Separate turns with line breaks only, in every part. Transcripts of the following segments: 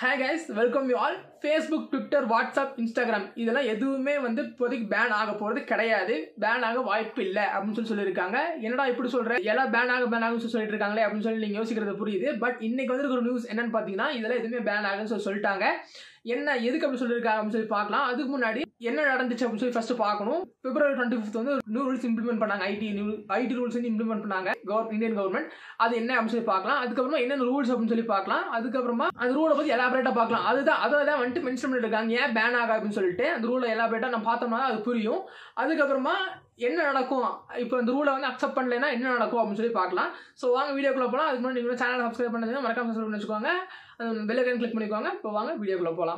hey guys welcome you all Facebook Twitter WhatsApp Instagram இதெல்லாம் எதுவுமே வந்து இப்போதைக்கு பேன் ஆக போகிறது கிடையாது பேன் ஆக வாய்ப்பு இல்லை அப்படின்னு சொல்லி சொல்லியிருக்காங்க என்னடா இப்படி சொல்கிறேன் எல்லாம் பேன் ஆக பேன் ஆகும் சொல்லி சொல்லிட்டு இருக்காங்களே அப்படின்னு சொல்லி நீங்கள் யோசிக்கிறது புரியுது பட் இன்னைக்கு வந்து ஒரு நியூஸ் என்னன்னு பார்த்தீங்கன்னா இதெல்லாம் எதுவுமே பேன் ஆகுன்னு சொல்லி சொல்லிட்டாங்க என்ன எதுக்கு அப்படி சொல்லியிருக்காங்க அப்படின்னு சொல்லி பார்க்கலாம் அதுக்கு முன்னாடி என்ன நடந்துச்சு அப்படின்னு சொல்லி ஃபர்ஸ்ட் பார்க்கணும் பிப்ரவரி டுவெண்ட்டி ஃபிஃப்த் வந்து நியூ ரூல்ஸ் இம்ப்ளிமெண்ட் பண்ணாங்க ஐடி ஐடி ரூல்ஸ் வந்து இம்ப்ளிமெண்ட் பண்ணாங்க கவர் இந்தியன் கவர்மெண்ட் அது என்ன அப்படின்னு சொல்லி பார்க்கலாம் அதுக்கப்புறமா என்னென்ன ரூல்ஸ் அப்படின்னு சொல்லி பார்க்கலாம் அதுக்கப்புறமா அந்த ரூலை பற்றி எலாபரேட்டாக பார்க்கலாம் அதுதான் அதை தான் வந்துட்டு மென்ஷன் பண்ணிட்டு இருக்காங்க ஏன் பேன் ஆகா அப்படின்னு சொல்லிட்டு அந்த ரூலை எலாபரேட்டாக நம்ம பார்த்தோம்னா அது புரியும் அதுக்கப்புறமா என்ன நடக்கும் இப்போ இந்த ரூலை வந்து அக்செப்ட் பண்ணலைன்னா என்ன நடக்கும் அப்படின்னு சொல்லி பார்க்கலாம் ஸோ வாங்க வீடியோக்குள்ள போகலாம் அதுக்கு முன்னாடி நீங்கள் சேனல் சப்ஸ்கிரைப் பண்ணதுன்னா மறக்காம சப்ஸ்கிரைப் பண்ணி வச்சுக்கோங்க பெல்லைக்கன் கிளிக் பண்ணிக்கோங்க இப்போ வாங்க வீடியோக்குள்ள போகலாம்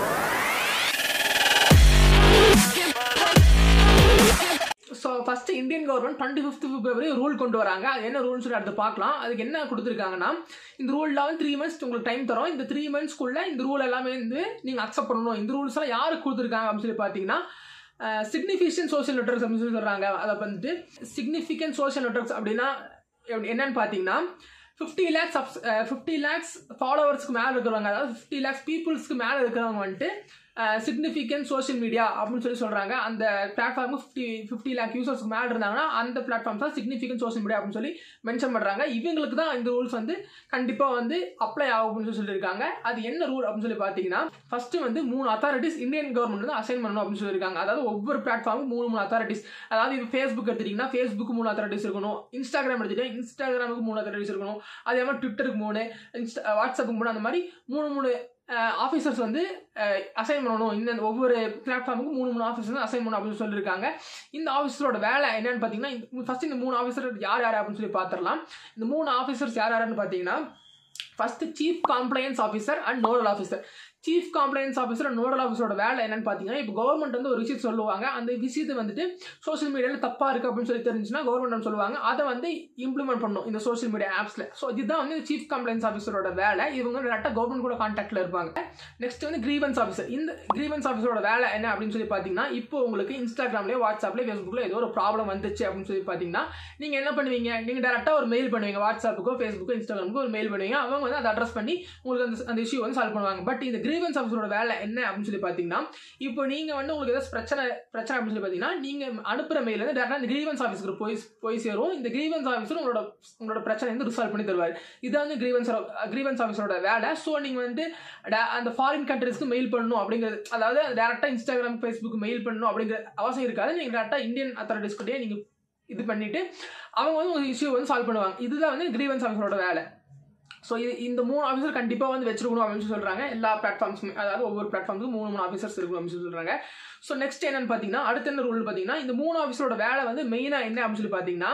so first Indian government twenty fifth February rule கொண்டு வராங்க அது என்ன ரூல்னு சொல்லி அடுத்து பார்க்கலாம் அதுக்கு என்ன கொடுத்துருக்காங்கன்னா இந்த ரூலில் வந்து த்ரீ மந்த்ஸ் உங்களுக்கு டைம் தரோம் இந்த த்ரீ மந்த்ஸ்க்குள்ளே இந்த ரூல் எல்லாமே வந்து நீங்கள் அக்செப்ட் பண்ணணும் இந்த ரூல்ஸ் எல்லாம் யாருக்கு கொடுத்துருக்காங்க அப்படின்னு சொல்லி பார்த்தீங்கன்னா சிக்னிஃபிகன்ட் சோஷியல் நெட்ஒர்க்ஸ் அப்படின்னு சொல்லி சொல்கிறாங்க அதை வந்துட்டு சிக்னிஃபிகன்ட் சோஷியல் நெட்ஒர்க்ஸ் அப்படின்னா என்னன்னு பார்த்தீங்கன்னா fifty lakhs subs fifty lakhs ஃபாலோவர்ஸ்க்கு மேலே இருக்கிறவங்க அதாவது ஃபிஃப்டி லேக்ஸ் பீப்புள்ஸ்க்கு மேலே இருக்கிறவங்க வந்துட்டு சிக்னிஃபிகன்ட் சோஷியல் மீடியா அப்படின்னு சொல்லி சொல்கிறாங்க அந்த பிளாட்ஃபார்முக்கு ஃபிஃப்டி ஃபிஃப்டி லேக் யூசர்ஸ்க்கு மேலே இருந்தாங்கன்னா அந்த பிளாட்ஃபார்ம்ஸ் தான் சிக்னிஃபிகன்ட் சோஷியல் மீடியா அப்படின்னு சொல்லி மென்ஷன் பண்ணுறாங்க இவங்களுக்கு தான் இந்த ரூல்ஸ் வந்து கண்டிப்பாக வந்து அப்ளை ஆகும் அப்படின்னு சொல்லி சொல்லியிருக்காங்க அது என்ன ரூல் அப்படின்னு சொல்லி பார்த்தீங்கன்னா ஃபஸ்ட்டு வந்து மூணு அத்தாரிட்டிஸ் இந்தியன் கவர்மெண்ட் வந்து அசைன் பண்ணணும் அப்படின்னு சொல்லியிருக்காங்க அதாவது ஒவ்வொரு பிளாட்ஃபார்மும் மூணு மூணு அத்தாரிட்டிஸ் அதாவது இப்போ ஃபேஸ்புக் எடுத்துட்டிங்கன்னா ஃபேஸ்புக்கு மூணு அத்தாரிட்டிஸ் இருக்கணும் இன்ஸ்டாகிராம் எடுத்துகிட்டா இன்ஸ்டாகிராமுக்கு மூணு அத்தாரிட்டிஸ் இருக்கணும் அதே மாதிரி ட்விட்டருக்கு மூணு இன்ஸ்டா வாட்ஸ்அப்புக்கு மூணு அந்த மாதிரி மூணு மூணு ஆஃபீஸர்ஸ் வந்து அசைன் பண்ணணும் இந்த ஒவ்வொரு பிளாட்ஃபார்முக்கு மூணு மூணு ஆஃபீஸர் வந்து அசைன் பண்ணணும் அப்படின்னு சொல்லியிருக்காங்க இந்த ஆஃபீஸரோட வேலை என்னன்னு பார்த்தீங்கன்னா ஃபர்ஸ்ட் இந்த மூணு ஆஃபீஸர் யார் யார் அப்படின்னு சொல்லி பார்த்துடலாம் இந்த மூணு ஆஃபீஸர்ஸ் யார் யாருன்னு பார்த்தீங்கன்னா first chief compliance officer and nodal officer chief compliance officer nodal ஆஃபீஸரோட வேலை என்னன்னு பார்த்தீங்கன்னா இப்போ கவர்மெண்ட் வந்து ஒரு விஷயம் சொல்லுவாங்க அந்த விஷயத்தை வந்துட்டு சோஷியல் மீடியாவில் தப்பாக இருக்குது அப்படின்னு சொல்லி தெரிஞ்சுன்னா கவர்மெண்ட் சொல்லுவாங்க அதை வந்து இம்ப்ளிமெண்ட் பண்ணும் இந்த சோஷியல் மீடியா ஆப்ஸில் ஸோ இதுதான் வந்து சீஃப் கம்ப்ளைண்ட்ஸ் ஆஃபீஸரோட வேலை இவங்க டேரெக்டாக கவர்மெண்ட் கூட கான்டாக்டில் இருப்பாங்க நெக்ஸ்ட் வந்து கிரீவன்ஸ் ஆஃபீஸர் இந்த கிரீவன்ஸ் ஆஃபீஸரோட வேலை என்ன அப்படின்னு சொல்லி பார்த்தீங்கன்னா இப்போ உங்களுக்கு இன்ஸ்டாகிராம்லேயே வாட்ஸ்அப்லேயே ஃபேஸ்புக்கில் ஏதோ ஒரு ப்ராப்ளம் வந்துச்சு அப்படின்னு சொல்லி பார்த்தீங்கன்னா நீங்கள் என்ன பண்ணுவீங்க நீங்கள் டேரெக்டாக ஒரு மெயில் பண்ணுவீங்க வாட்ஸ்அப்புக்கோ ஃபேஸ்புக்கோ இன்ஸ்டாகிராமுக்கோ ஒரு மெயில் பண்ணுவீங்க அவங்க வந்து அதை அட்ரஸ் பண்ணி உங்களுக்கு அந்த அந்த இஷ்யூ வந்து சால்வ் பண்ணுவாங்க பட் இந்த கிரீவன்ஸ் ஆஃபீஸரோட வேலை என்ன அப்படின்னு சொல்லி பார்த்தீங்கன்னா இப்போ நீங்கள் வந்து உங்களுக்கு ஏதாச்சும் பிரச்சனை பிரச்சனை அப்படின்னு சொல்லி பார்த்தீங்கன்னா நீங்கள் அனுப்புகிற மெயில் வந்து டேரக்டாக இந்த கிரீவன்ஸ் ஆஃபீஸ்க்கு போய் போய் சேரும் இந்த கிரீவன்ஸ் ஆஃபீஸர் உங்களோட உங்களோட பிரச்சனை வந்து ரிசால்வ் பண்ணி தருவார் இதான் வந்து கிரீவன்ஸ் கிரீவன்ஸ் ஆஃபீஸரோட வேலை ஸோ நீங்கள் வந்து அந்த ஃபாரின் கண்ட்ரிஸ்க்கு மெயில் பண்ணணும் அப்படிங்கிறது அதாவது டேரெக்டாக இன்ஸ்டாகிராம் ஃபேஸ்புக் மெயில் பண்ணணும் அப்படிங்கிற அவசியம் இருக்காது நீங்கள் டேரெக்டாக இந்தியன் அத்தாரிட்டிஸ்கிட்டே நீங்கள் இது பண்ணிவிட்டு அவங்க வந்து ஒரு இஷ்யூ வந்து சால்வ் பண்ணுவாங்க இதுதான் வந்து கிரீவன்ஸ் ஆஃபீஸரோட வேலை ஸோ இது இந்த மூணு ஆஃபீஸர் கண்டிப்பாக வந்து வச்சிருக்கணும் அப்படின்னு சொல்கிறாங்க எல்லா பிளாட்ஃபார்ம்ஸுமே அதாவது ஒவ்வொரு பிளாட்ஃபார்முக்கும் மூணு மூணு ஆஃபீஸர்ஸ் இருக்கணும் அப்படின்னு சொல்லி சொல்கிறாங்க ஸோ நெக்ஸ்ட் என்னன்னு பார்த்தீங்கன்னா அடுத்த என்ன ரூல் பார்த்தீங்கன்னா இந்த மூணு ஆஃபீஸரோட வேலை வந்து மெயினாக என்ன அப்படின்னு சொல்லி பார்த்தீங்கன்னா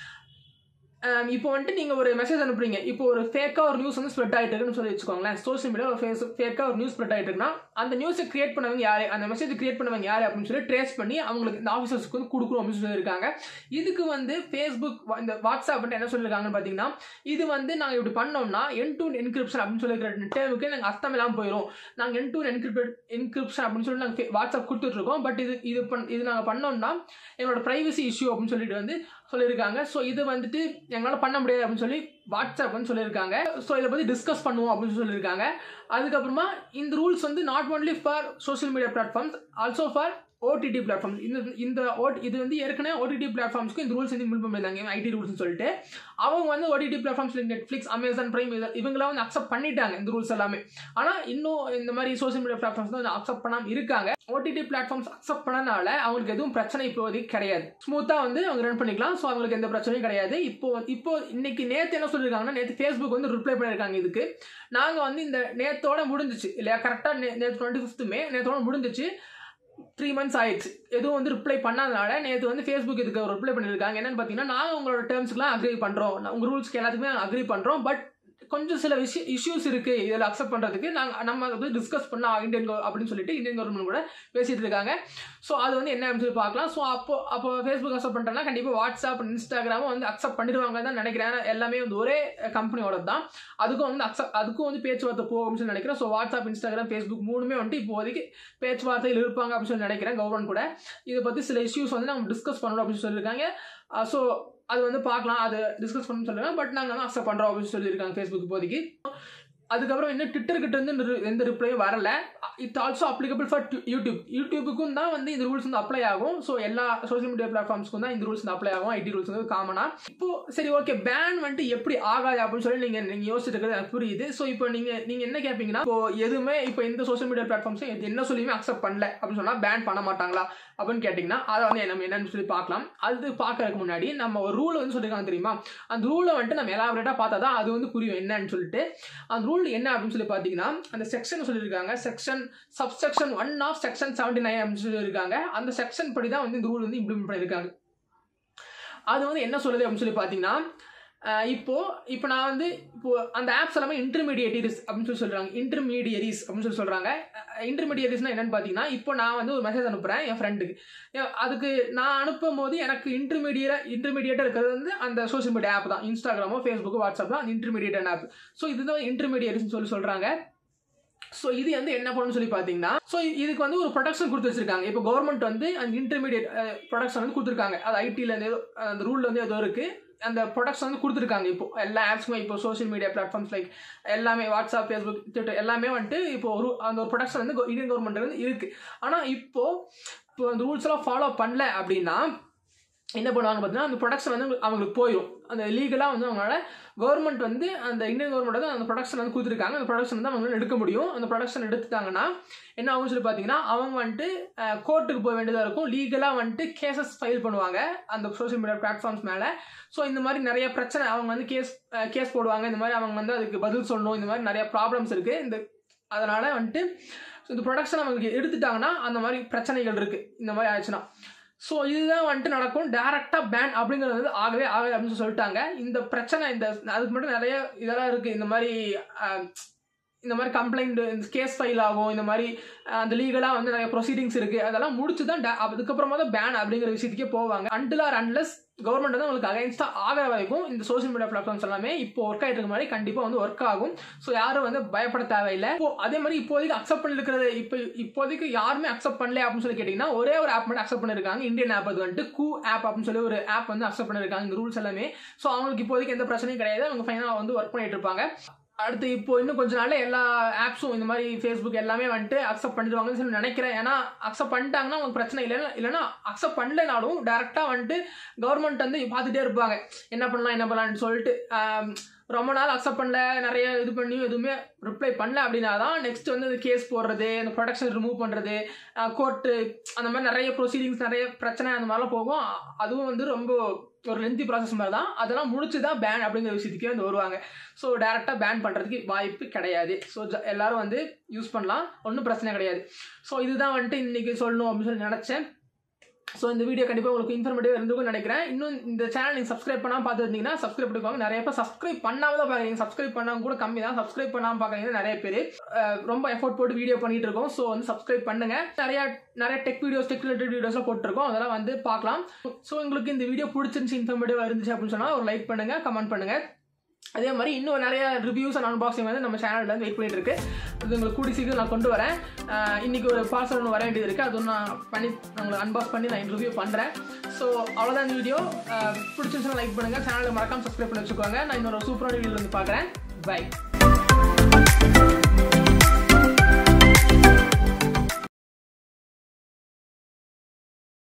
இப்போ வந்துட்டு நீங்கள் ஒரு மெசேஜ் அனுப்புறீங்க இப்போ ஒரு ஃபேக்காக ஒரு நியூஸ் வந்து ஸ்ப்ரெட் ஆகிட்டு இருக்குன்னு சொல்லி வச்சுக்கோங்களேன் சோஷியல் மீடியா ஒரு ஃபேஸ் ஃபேக்காக ஒரு நியூஸ் ஸ்ப்ரெட் ஆகிட்டு இருக்குன்னா அந்த நியூஸை கிரியேட் பண்ணவங்க யார் அந்த மெசேஜ் கிரியேட் பண்ணவங்க யார் அப்படின்னு சொல்லி ட்ரேஸ் பண்ணி அவங்களுக்கு இந்த ஆஃபீஸர்ஸ்க்கு வந்து கொடுக்கணும் அப்படின்னு சொல்லியிருக்காங்க இதுக்கு வந்து ஃபேஸ்புக் இந்த வாட்ஸ்அப் என்ன சொல்லியிருக்காங்கன்னு பார்த்தீங்கன்னா இது வந்து நாங்கள் இப்படி பண்ணோம்னா என் டூ என்கிரிப்ஷன் அப்படின்னு சொல்லியிருக்கிற டேமுக்கு நாங்கள் அர்த்தம் இல்லாமல் போயிடும் நாங்கள் என் டூ என்கிரிப்ட் என்கிரிப்ஷன் அப்படின்னு சொல்லி நாங்கள் வாட்ஸ்அப் கொடுத்துட்ருக்கோம் பட் இது இது பண் இது நாங்கள் பண்ணோம்னா எங்களோட ப்ரைவசி இஷ்யூ அப்படின்னு சொல்லிட்டு வந்து சொல்லியிருக்காங்க ஸோ இது வந்துட்டு எங்களால் பண்ண முடியாது அப்படின்னு சொல்லி வாட்ஸ்அப் வந்து சொல்லியிருக்காங்க ஸோ இதை பற்றி டிஸ்கஸ் பண்ணுவோம் அப்படின்னு சொல்லியிருக்காங்க அதுக்கப்புறமா இந்த ரூல்ஸ் வந்து not only for social media platforms also for OTT platforms இந்த இந்த ஓட் இது வந்து ஏற்கனவே ஓடிடி பிளாட்ஃபார்ம்ஸ்க்கு இந்த ரூல்ஸ் வந்து இம்ப்ளிமெண்ட் பண்ணியிருந்தாங்க ஐடி ரூல்ஸ்னு சொல்லிட்டு அவங்க வந்து OTT platforms Netflix Amazon Prime இவங்களாம் வந்து அக்செப்ட் பண்ணிட்டாங்க இந்த ரூல்ஸ் எல்லாமே ஆனால் இன்னும் இந்த மாதிரி சோஷியல் மீடியா பிளாட்ஃபார்ம்ஸ் வந்து அக்செப்ட் பண்ணாமல் இருக்காங்க ஓடிடி பிளாட்ஃபார்ம்ஸ் அக்செப்ட் பண்ணனால அவங்களுக்கு எதுவும் பிரச்சனை இப்போதைக்கு கிடையாது ஸ்மூத்தாக வந்து அவங்க ரன் பண்ணிக்கலாம் ஸோ அவங்களுக்கு எந்த பிரச்சனையும் கிடையாது இப்போ இப்போ இன்னைக்கு நேற்று என்ன சொல்லியிருக்காங்கன்னா நேற்று ஃபேஸ்புக் வந்து ரிப்ளை பண்ணியிருக்காங்க இதுக்கு நாங்கள் வந்து இந்த நேத்தோட முடிஞ்சிச்சு இல்லையா கரெக்டாக நே நேற்று டுவெண்ட்டி ஃபிஃப்த் மே நேற்றோட முடிஞ்சிச்சு த்ரீ மந்த்ஸ் ஆயிடுச்சு எதுவும் வந்து ரிப்ளை பண்ணாதனால நேற்று வந்து ஃபேஸ்புக் இதுக்கு ஒரு ரிப்ளை பண்ணியிருக்காங்க என்னன்னு பார்த்தீங்கன்னா நாங்கள் உங்களோட டேர்ம்ஸ்க்குலாம் அக்ரி பண்ணுறோம் உங்கள் ரூல்ஸ்க்கு எல்லாத்துக்குமே அக்ரி பண்ணுறோம் பட் கொஞ்சம் சில விஷய இஷ்யூஸ் இருக்குது இதில் அக்செப்ட் பண்ணுறதுக்கு நாங்கள் நம்ம அதை வந்து டிஸ்கஸ் பண்ணலாம் இந்தியன் அப்படின்னு சொல்லிட்டு இந்தியன் கவர்மெண்ட் கூட பேசிகிட்டு இருக்காங்க ஸோ அது வந்து என்ன சொல்லி பார்க்கலாம் ஸோ அப்போ அப்போ ஃபேஸ்புக் அக்செப்ட் பண்ணுறேன்னா கண்டிப்பாக வாட்ஸ்அப் இன்ஸ்டாகிராமும் வந்து அக்செப்ட் பண்ணிடுவாங்க தான் நினைக்கிறேன் எல்லாமே வந்து ஒரே கம்பெனியோட தான் அதுக்கும் வந்து அக்செப்ட் அதுக்கும் வந்து பேச்சுவார்த்தை போகும்னு சொல்லி நினைக்கிறேன் ஸோ வாட்ஸ்அப் இன்ஸ்டாகிராம் ஃபேஸ்புக் மூணுமே வந்துட்டு இப்போதைக்கு பேச்சுவார்த்தையில் இருப்பாங்க அப்படின்னு சொல்லி நினைக்கிறேன் கவர்மெண்ட் கூட இதை பற்றி சில இஷ்யூஸ் வந்து நம்ம டிஸ்கஸ் பண்ணணும் அப்படின்னு சொல்லியிருக்காங்க ஸோ அது வந்து பார்க்கலாம் அது டிஸ்கஸ் பண்ணணும்னு சொல்லுவாங்க பட் நாங்கள் வந்து அக்செப்ட் பண்ணுறோம் அப்படின்னு சொல்லியிருக்காங்க ஃபேஸ்புக் இப்போதைக்கு அதுக்கப்புறம் இன்னும் ட்விட்டர் கிட்ட இருந்து இந்த ரி- எந்த ரிப்ளையும் வரல it also applicable for YouTube யூடியூபுக்கும் தான் வந்து இந்த ரூல்ஸ் வந்து அப்ளை ஆகும் ஸோ எல்லா சோஷியல் மீடியா பிளாட்ஃபார்ம்ஸ்க்கும் தான் இந்த ரூல்ஸ் வந்து அப்ளை ஆகும் ஐடி ரூல்ஸ் வந்து காமனா இப்போ சரி ஓகே பேன் வந்துட்டு எப்படி ஆகாது அப்படின்னு சொல்லி நீங்க நீங்க யோசிச்சுட்டு இருக்கிறது எனக்கு புரியுது ஸோ இப்போ நீங்க நீங்க என்ன கேட்பீங்கன்னா இப்போ எதுவுமே இப்போ எந்த சோஷியல் மீடியா பிளாட்ஃபார்ம்ஸும் எது என்ன சொல்லியுமே அக்செப்ட் பண்ணல அப்படின்னு சொன்னா பேன் பண்ண மாட்டாங்களா அப்படின்னு கேட்டிங்கன்னா அதை வந்து நம்ம என்னன்னு சொல்லி பார்க்கலாம் அது பார்க்கறதுக்கு முன்னாடி நம்ம ஒரு ரூல் வந்து சொல்லியிருக்காங்க தெரியுமா அந்த ரூலை வந்துட்டு நம்ம எலாபரேட்டாக பார்த்தா தான் அது வந்து புரியும் என்னன்னு சொல்லிட்டு அந்த ரூல் என்ன அப்படின்னு சொல்லி பார்த்தீங்கன்னா அந்த செக்ஷன் சொல்லியிருக்காங்க section subsection one of section seventy nine அப்படின்னு சொல்லியிருக்காங்க அந்த செக்ஷன் படி தான் வந்து இந்த ரூல் வந்து இம்ப்ளிமெண்ட் பண்ணியிருக்காங்க அது வந்து என்ன சொல்லுது அப்படின்னு சொல்லி பார்த்தீங்கன்னா அஹ் இப்போ இப்போ நான் வந்து இப்போ அந்த ஆப்ஸ் எல்லாமே இன்டர்மீடியேட்டரிஸ் அப்படின்னு சொல்லி சொல்றாங்க இன்டர்மீடியரிஸ் அப்படின்னு சொல்லி சொல்றாங்க இன்டர்மீடியரிஸ்னா என்னன்னு பார்த்தீங்கன்னா இப்போ நான் வந்து ஒரு மெசேஜ் அனுப்புறேன் என் ஃப்ரெண்டுக்கு அதுக்கு நான் அனுப்பும் போது எனக்கு இன்டர்மீடியரா இன்டர்மீடியேட்டாக இருக்கிறது வந்து அந்த சோஷியல் மீடியா ஆப் தான் இன்ஸ்டாகிராமோ ஃபேஸ்புக்கோ வாட்ஸ்அப் தான் அந்த இன்டர்மீடியேட் ஆப் ஸோ இதுதான் இன்டர்மீடியரிஸ்னு சொல்லி சொல்றாங்க ஸோ இது வந்து என்ன பண்ணுன்னு சொல்லி பார்த்தீங்கன்னா ஸோ இதுக்கு வந்து ஒரு ப்ரொடக்ஷன் கொடுத்து வச்சிருக்காங்க இப்போ கவர்மெண்ட் வந்து அந்த இன்டர்மீடியட் ப்ரொடக்ஷன் வந்து கொடுத்துருக்காங்க அது ஐடியில் ஏதோ அந்த ரூலில் வந்து ஏதோ இருக்கு அந்த ப்ரொடக்ஷன் வந்து கொடுத்துருக்காங்க இப்போ எல்லா ஆப்ஸுமே இப்போ சோஷியல் மீடியா பிளாட்ஃபார்ம்ஸ் லைக் எல்லாமே வாட்ஸ்அப் ஃபேஸ்புக் ட்விட்டர் எல்லாமே வந்துட்டு இப்போ ஒரு அந்த ஒரு ப்ரொடக்ஷன் வந்து இந்தியன் கவர்மெண்ட் வந்து இருக்கு ஆனால் இப்போ இப்போ அந்த ரூல்ஸ் எல்லாம் ஃபாலோ பண்ணல அப்படின்னா என்ன பண்ணுவாங்க பார்த்தீங்கன்னா அந்த ப்ரொடக்ஷன் வந்து அவங்களுக்கு- அவங்களுக்கு போயிடும் அந்த லீகலாக வந்து அவங்களால கவர்மெண்ட் வந்து அந்த இந்தியன் கவர்மெண்ட் வந்து அந்த ப்ரொடக்ஷன் வந்து கொடுத்துருக்காங்க அந்த ப்ரொடக்ஷன் வந்து அவங்க எடுக்க முடியும் அந்த ப்ரொடக்ஷன் எடுத்துட்டாங்கன்னா என்ன ஆகும் சொல்லி பார்த்தீங்கன்னா அவங்க வந்துட்டு கோர்ட்டுக்கு போக வேண்டியதாக இருக்கும் லீகலாக வந்துட்டு கேசஸ் ஃபைல் பண்ணுவாங்க அந்த சோஷியல் மீடியா பிளாட்ஃபார்ம்ஸ் மேலே ஸோ இந்த மாதிரி நிறைய பிரச்சனை அவங்க வந்து கேஸ் கேஸ் போடுவாங்க இந்த மாதிரி அவங்க வந்து அதுக்கு பதில் சொல்லணும் இந்த மாதிரி நிறைய ப்ராப்ளம்ஸ் இருக்குது இந்த அதனால் வந்துட்டு ஸோ இந்த ப்ரொடக்ஷன் அவங்களுக்கு எடுத்துட்டாங்கன்னா அந்த மாதிரி பிரச்சனைகள் இருக்குது இந்த மாதிரி ஆச்சுன்னா ஸோ இதுதான் வந்துட்டு நடக்கும் டேரெக்டாக பேன் அப்படிங்கிறது வந்து ஆகவே ஆகாது அப்படின்னு சொல்லி சொல்லிட்டாங்க இந்த பிரச்சனை இந்த அதுக்கு மட்டும் நிறைய இதெல்லாம் இருக்குது இந்த மாதிரி அஹ், இந்த மாதிரி கம்ப்ளைண்ட் இந்த கேஸ் ஃபைல் ஆகும் இந்த மாதிரி அஹ், அந்த லீகலாக வந்து நிறைய ப்ரொசீடிங்ஸ் இருக்குது அதெல்லாம் முடிச்சு தான் da- அதுக்கப்புறமா தான் பேன் அப்படிங்கிற விஷயத்துக்கே போவாங்க அண்டில் ஆர் அன்லெஸ் கவர்மெண்ட் வந்து உங்களுக்கு அகைன்ஸ்டாக ஆகிற வரைக்கும் இந்த சோஷியல் மீடியா பிளாட்ஃபார்ம்ஸ் எல்லாமே இப்போ ஒர்க் ஆகிட்டு இருக்க மாதிரி கண்டிப்பாக வந்து ஒர்க் ஆகும் ஸோ யாரும் வந்து பயப்பட தேவையில்லை இப்போ அதே மாதிரி இப்போதைக்கு அக்செப்ட் பண்ணிருக்கிறது இப்போ இப்போதைக்கு யாருமே அக்செப்ட் பண்ணல அப்படின்னு சொல்லி கேட்டிங்கன்னா ஒரே ஒரு ஆப் மட்டும் அக்செப்ட் பண்ணிருக்காங்க இந்தியன் ஆப் அது வந்துட்டு கூ ஆப் அப்படின்னு சொல்லி ஒரு ஆப் வந்து அக்செப்ட் பண்ணிருக்காங்க இந்த ரூல்ஸ் எல்லாமே ஸோ அவங்களுக்கு இப்போதைக்கு எந்த பிரச்சனையும் கிடையாது அவங்க ஃபைனலாக வந்து ஒர்க் பண்ணிட்டு இருப்பாங்க அடுத்து இப்போ இன்னும் கொஞ்ச நாள்ல எல்லா ஆப்ஸும் இந்த மாதிரி ஃபேஸ்புக் எல்லாமே வந்துட்டு அக்செப்ட் பண்ணிடுவாங்கன்னு சொல்லி நினைக்கிறேன் ஏன்னா அக்செப்ட் பண்ணிட்டாங்கன்னா உங்களுக்கு பிரச்சனை இல்லை இல்லைன்னா அக்செப்ட் பண்ணலைனாலும் டேரெக்டாக வந்துட்டு கவர்மெண்ட் வந்து பார்த்துட்டே இருப்பாங்க என்ன பண்ணலாம் என்ன பண்ணலாம்னு சொல்லிட்டு ஆம், ரொம்ப நாள் அக்செப்ட் பண்ணல நிறைய இது பண்ணி எதுவுமே ரிப்ளை பண்ணல அப்படின்னா தான் நெக்ஸ்ட் வந்து இந்த கேஸ் போடுறது அந்த ப்ரொடக்ஷன் ரிமூவ் பண்ணுறது கோர்ட்டு அந்த மாதிரி நிறைய ப்ரொசீடிங்ஸ் நிறைய பிரச்சனை அந்த மாதிரிலாம் போகும் அ- அதுவும் வந்து ரொம்ப ஒரு லென்த்தி ப்ராசஸ் மாதிரி தான் அதெல்லாம் முடிச்சு தான் பேன் அப்படிங்கிற விஷயத்துக்கே வந்து வருவாங்க ஸோ டேரெக்டாக பேன் பண்ணுறதுக்கு வாய்ப்பு கிடையாது ஸோ எல்லாரும் வந்து யூஸ் பண்ணலாம் ஒன்றும் பிரச்சனை கிடையாது ஸோ இதுதான் வந்துட்டு இன்னைக்கு சொல்லணும் அப்படின்னு சொல்லி நினச்சேன் ஸோ இந்த வீடியோ கண்டிப்பாக உங்களுக்கு இன்ஃபர்மேட்டிவ் இருந்துக்கும் நினைக்கிறேன் இன்னும் இந்த சேனல் நீங்கள் சப்ஸ்கிரைப் பண்ணாமல் பார்த்துருந்தீங்கன்னா சப்ஸ்கிரைப் பண்ணிக்கோங்க நிறைய பேர் சப்ஸ்கிரைப் பண்ணாமல் தான் பார்க்குறீங்க சப்ஸ்கிரைப் பண்ணாமல் கூட கம்மி தான் சப்ஸ்கிரைப் பண்ணாமல் பார்க்குறீங்க நிறைய பேர் அஹ், ரொம்ப எஃபோர்ட் போட்டு வீடியோ பண்ணிட்டு இருக்கோம் ஸோ வந்து சப்ஸ்கிரைப் பண்ணுங்க நிறைய நிறைய டெக் வீடியோஸ் டெக் ரிலேட்டட் வீடியோஸ்லாம் போட்டிருக்கோம் அதெல்லாம் வந்து பார்க்கலாம் ஸோ உங்களுக்கு இந்த வீடியோ பிடிச்சிருந்துச்சு இன்ஃபர்மேட்டிவாக இருந்துச்சு அப்படின்னு சொன்னால் ஒரு லைக் பண்ணுங்க கமெண்ட் பண்ணுங்க அதே மாதிரி இன்னும் நிறைய ரிவ்யூஸ் அண்ட் அன்பாக்சிங் வந்து நம்ம சேனல்ல வந்து வெயிட் பண்ணிட்டு இருக்கு அது உங்களுக்கு கூடி சீக்கிரம் நான் கொண்டு வரேன் ஆஹ் இன்னைக்கு ஒரு பார்சல் ஒன்று வர வேண்டியது இருக்கு அது நான் பண்ணி நான் உங்களுக்கு அன்பாக்ஸ் பண்ணி நான் ரிவ்யூ பண்ணுறேன் ஸோ அவ்வளோதான் இந்த வீடியோ பிடிச்சிருந்துச்சுன்னா லைக் பண்ணுங்க சேனலை மறக்காம சப்ஸ்கிரைப் பண்ணி வச்சுக்கோங்க நான் இன்னொரு சூப்பரான வீடியோ வந்து பார்க்குறேன் பை